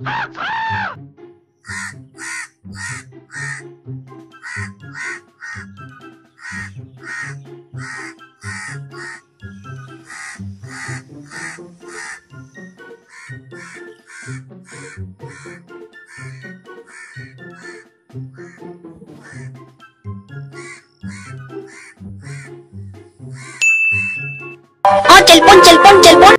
ஆச்சல் பொஞ்சல் பொஞ்சல் பொன்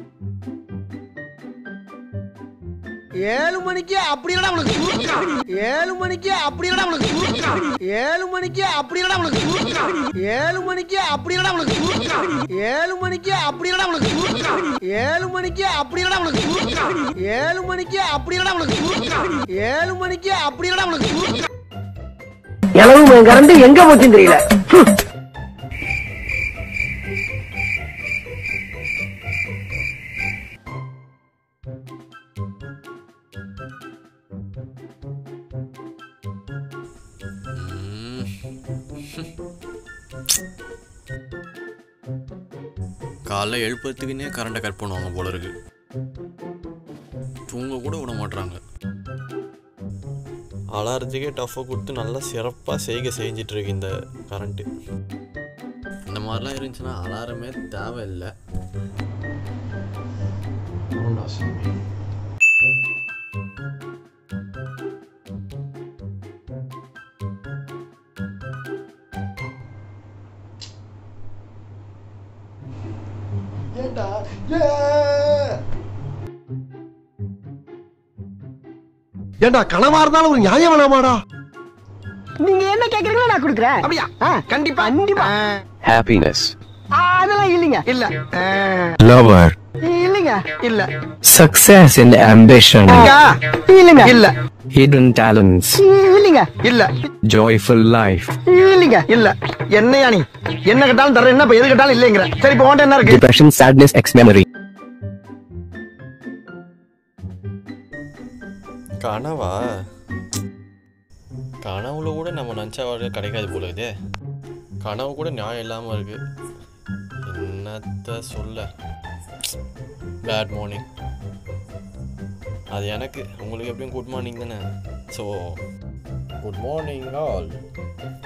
ஏழு மணிக்கு அப்படி இல்லடா உனக்கு சுருக்கு. ஏழு மணிக்கு அப்படி இல்லடா உனக்கு சுருக்கு. ஏழு மணிக்கு அப்படி இல்லடா உனக்கு சுருக்கு. ஏழு மணிக்கு அப்படி இல்லடா உனக்கு சுருக்கு. ஏழு மணிக்கு அப்படி இல்லடா உனக்கு சுருக்கு. ஏழு மணிக்கு அப்படி இல்லடா உனக்கு சுருக்கு. ஏழு மணிக்கு அப்படி இல்லடா உனக்கு சுருக்கு. ஏழு மணிக்கு அப்படி இல்லடா உனக்கு சுருக்கு. இளவு கறந்து எங்க போச்சுன்னு தெரியல காலைல எழுப்புறதுக்குன்னே கரண்ட்டை கட் பண்ணுவாங்க போல இருக்கு தூங்க கூட விட மாட்றாங்க அலாரத்துக்கே டஃப்பாக கொடுத்து நல்லா சிறப்பாக செய்க செஞ்சிட்டு இருக்கு இந்த கரண்ட்டு இந்த மாதிரிலாம் இருந்துச்சுன்னா அலாரமே தேவையில்லை ஏண்டா கனவா இருந்தாலும் ஒரு நியாயம் வேணாமாடா நீங்க என்ன கேக்குறீங்களோ நான் கொடுக்குறேன் அப்படியா ஆ, கண்டிப்பா கண்டிப்பா happiness, ஆ, அதெல்லாம் இல்லைங்க இல்ல lover, இல்லைங்க இல்ல success and ambition, இல்லைங்க இல்ல hidden talents, இல்லைங்க இல்ல joyful life, இல்லைங்க இல்ல என்னையா நீ என்ன கேட்டாலும் தர என்ன இப்ப எது கேட்டாலும் இல்லைங்கிற சரி இப்போ உன்கிட்ட என்ன இருக்கு depression, sadness, ex memory. கனவா கனவுல கூட நம்ம நினச்ச வாழ்க்கை கிடைக்காது போல இதே கனவு கூட நியாயம் இல்லாமல் இருக்கு என்னத்த சொல்ல பேட் மார்னிங் அது எனக்கு உங்களுக்கு எப்படியும் குட் மார்னிங் தானே ஸோ குட் மார்னிங் ஆல்